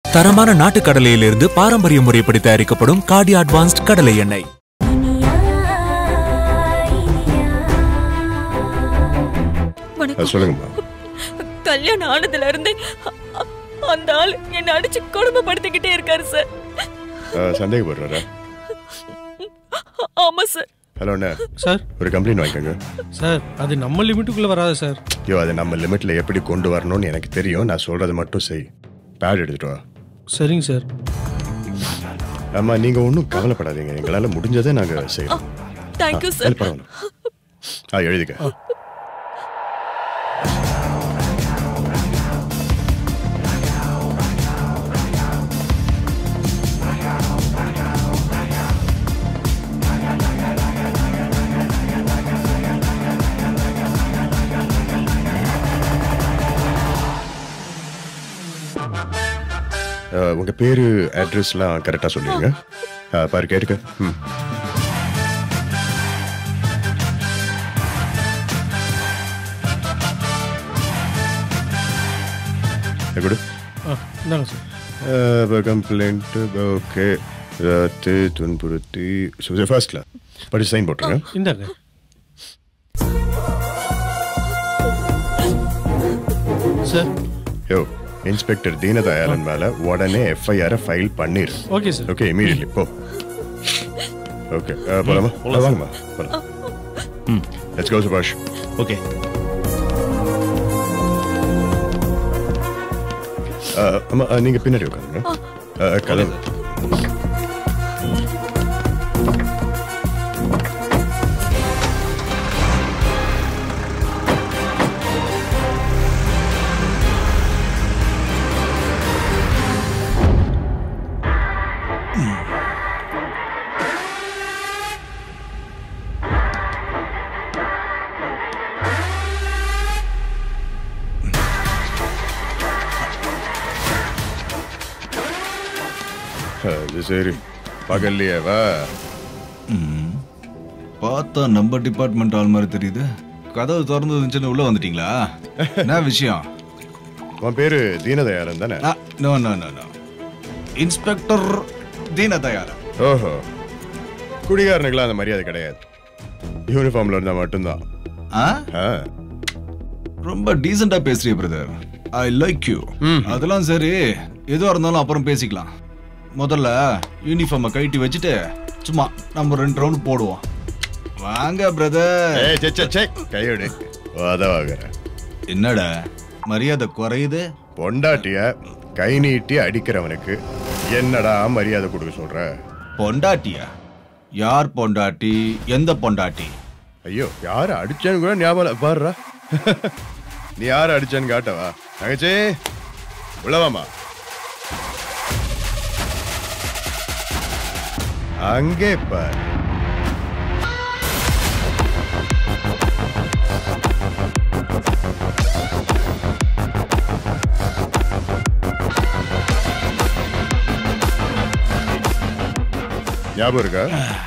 தரமான நாட்டு கடலையிலிருந்து பாரம்பரிய முறைப்படி தயாரிக்கப்படும் காடி அட்வான்ஸ்ட் கடலை எண்ணெய் வணக்கம் சொல்லுங்கம்மா கல்யாணம் ஆனதுல இருந்து அ- அ- அந்த ஆள் என்ன அடிச்சு கொடுமைப்படுத்திக்கிட்டே இருக்காரு சார் அஹ், சந்தேகப்படுறாரா ஆமா சார் ஹலோ அண்ணா சார் ஒரு கம்ப்ளைண்ட் வாங்கிக்கோங்க சார் அது நம்ம லிமிட்டுக்குள்ள வராது சார் ஐயோ அதை நம்ம லிமிட்ல எப்படி கொண்டு வரணும்னு எனக்கு தெரியும் நான் சொல்றது மட்டும் செய் பேட் எடுத்துட்டு வா சரிங்க சார் ஆமா நீங்க ஒன்றும் கவலைப்படாதீங்க எங்களால முடிஞ்சதை நாங்க செய்யறோம் தேங்க்யூ ஆ, சார் பரவாயில்ல ஆ எழுதிக்க அஹ், உங்க பேரு அட்ரஸ்லாம் கரெக்டா சொல்லிடுங்க அஹ், பாரு கேட்டுக்க ம் இதை கொடு ஆ இந்தாங்க சார் கம்ப்ளைண்ட் ஓகே ராத்து துன்புறுத்தி ஃபர்ஸ்ட்ல படிச்சு சைன் போட்டுருங்க இந்தாங்க சார் யோ இன்ஸ்பெக்டர் தீனதயாளன் மேல உடனே எஃப்ஐஆர் ஃபைல் பண்ணிரு ஓகே சார் ஓகே இமீடியட்லி போ ஓகே போலாமா வாங்கம்மா போலாம் லெட்ஸ் கோ சுபாஷ் ஓகே அம்மா அஹ், நீங்க பின்னாடி உட்காருங்க அஹ், கதவு அது சரி பகல்லையே வா பார்த்தா நம்ம டிபார்ட்மெண்ட் ஆள் மாதிரி தெரியுது கதவு திறந்து இருந்துச்சுன்னு உள்ள வந்துட்டீங்களா என்ன விஷயம் உன் பேரு தீனதயாளன் தானே no no no no inspector Deenadayalan ஓஹோ குடிகாரனுக்குலாம் அந்த மரியாதை கிடையாது யூனிஃபார்ம்ல இருந்தா மட்டும்தான் ஆ ஆ ரொம்ப டீசெண்டா பேசுறிய பிரதர் ஐ லைக் யூ அதெல்லாம் சரி எதுவா இருந்தாலும் அப்புறம் பேசிக்கலாம் முதல்ல யூனிஃபார்மை கழட்டி வச்சுட்டு சும்மா நம்ம ரெண்டு ரவுண்ட் போடுவோம் வாங்க பிரதர் ஏய் சே சே சே கையோடு உதவாகிற என்னடா மரியாதை குறையுது பொண்டாட்டிய கை நீட்டி அடிக்கிறவனுக்கு என்னடா மரியாதை கொடுக்க சொல்ற பொண்டாட்டியா யார் பொண்டாட்டி எந்த பொண்டாட்டி ஐயோ யாரு அடிச்சேன்னு கூட ஞாபகம் இல்ல. பாருடா நீ யாரு அடிச்சேன்னு காட்டவா தங்கச்சி உள்ளவாமா அங்கே பார் ஞாபகம் இருக்கா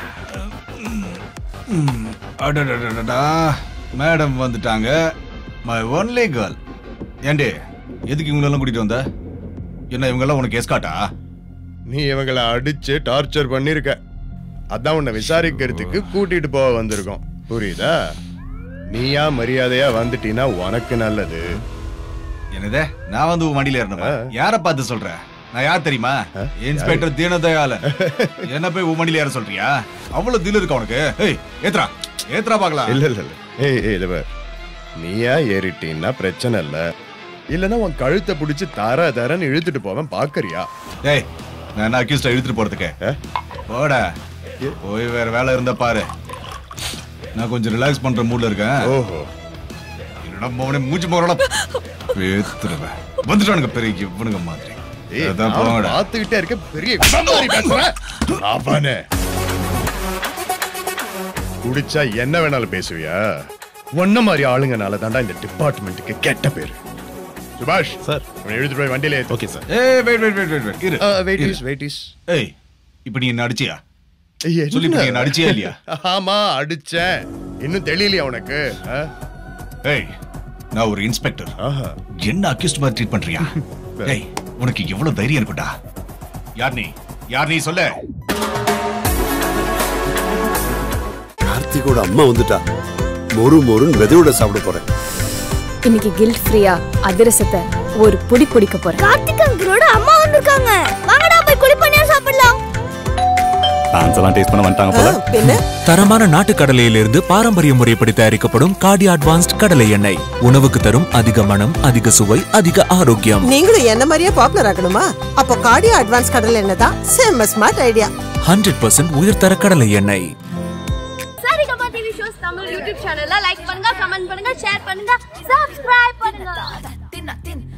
அடடடடடா மேடம் வந்துட்டாங்க மை ஒன்லி கேர்ள் ஏண்டி எதுக்கு இவங்களெல்லாம் கூட்டிட்டு வந்த என்ன இவங்கெல்லாம் உனக்கு எஸ்காட்டா நீ இவங்கள அடிச்சு டார்ச்சர் பண்ணிருக்க அதான் உன்னை விசாரிக்கிறதுக்கு கூட்டிட்டு போக வந்திருக்கோம் புரியுதா நீயா மரியாதையா வந்துட்டீன்னா உனக்கு நல்லது என்னதே நான் வந்து உன் வண்டியில ஏறணுமா யார பார்த்து சொல்ற நான் யார் தெரியுமா இன்ஸ்பெக்டர் தீனதயாளன் என்ன போய் உன் வண்டியில ஏற சொல்றியா அவ்வளவு தில் இருக்கா உனக்கு ஏய் ஏத்ரா ஏத்ரா பார்க்கலாம் இல்ல இல்ல இல்ல ஏய் ஏய் இத பார் நீயா ஏறிட்டீன்னா பிரச்சனை இல்ல இல்லனா உன் கழுத்தை பிடிச்சு தர தரன்னு இழுத்துட்டு போவேன் பாக்கறியா ஏய் நான் என்ன அக்யூஸ்ட இழுத்துட்டு போறதுக்கு போட போய் வேற வேலை இருந்தா பாரு நான் கொஞ்சம் ரிலாக்ஸ் பண்ற மூட்ல இருக்கேன் ஓஹோ என்னடா மவனே மூஞ்சி போறடா பேத்துருவேன் வந்துட்டானுங்க பெரிய இவனுங்க மாதிரி ஏய், அதான் நான் போங்கடா பார்த்துக்கிட்டே இருக்க பெரிய மாதிரி பேசுறேன். அவனே குடிச்சா என்ன வேணாலும் பேசுவியா ஒன்ன மாதிரி ஆளுங்கனால தாண்டா இந்த டிபார்ட்மெண்ட்டுக்கு கெட்ட பேரு சுபாஷ் சார் இவனை எழுதிட்டு போய் வண்டியில ஓகே சார் ஏய் வெயிட் வெயிட் வெயிட் வெயிட் இரு வெயிட் இரு. இஸ் வெயிட் இஸ் ஏய் இப்போ நீ என்ன அடிச்சியா சொல்லி இப்ப நீ என்ன அடிச்சியா இல்லையா ஆமா அடிச்சேன் இன்னும் தெரியலையா உனக்கு ஆ? ஏய் நான் ஒரு இன்ஸ்பெக்டர் ஆஹா என்ன அக்யூஸ்ட் மாதிரி ட்ரீட் பண்றியா ஏய் உனக்கு எவ்வளவு தைரியம் இருக்குடா யார் நீ யார் நீ சொல்ல கார்த்திகோட அம்மா வந்துட்டா மொறு மொறுன்னு விதையோட சாப்பிட போறேன் இன்னைக்கு கில்ட் ஃப்ரீயா அதிரசத்தை ஒரு புடி பிடிக்க போறேன் கார்த்திக் அங்கிளோட அம்மா வந்திருக்காங்க வாங்கடா போய் குளிப்பணியா சாப்பிடலாம் டான்ஸ் எல்லாம் டேஸ்ட் பண்ண வந்துட்டாங்க போல பின்ன தரமான நாட்டு கடலையிலிருந்து பாரம்பரிய முறைப்படி தயாரிக்கப்படும் காடி அட்வான்ஸ்ட் கடலை எண்ணெய் உணவுக்கு தரும் அதிக மனம் அதிக சுவை அதிக ஆரோக்கியம் நீங்களும் என்ன மாதிரியே பாப்புலர் ஆகணுமா அப்போ கார்டியோ அட்வான்ஸ் கடல் என்ன தான் செம்ம ஸ்மார்ட் ஐடியா ஹண்ட்ரட் பர்சன்ட் உயர்தர கடலை எண்ணெய் Saregama TV shows Tamil YouTube சேனல்ல லைக் பண்ணுங்க கமெண்ட் பண்ணுங்க ஷேர் பண்ணுங்க சப்ஸ்கிரைப் பண்ணுங்க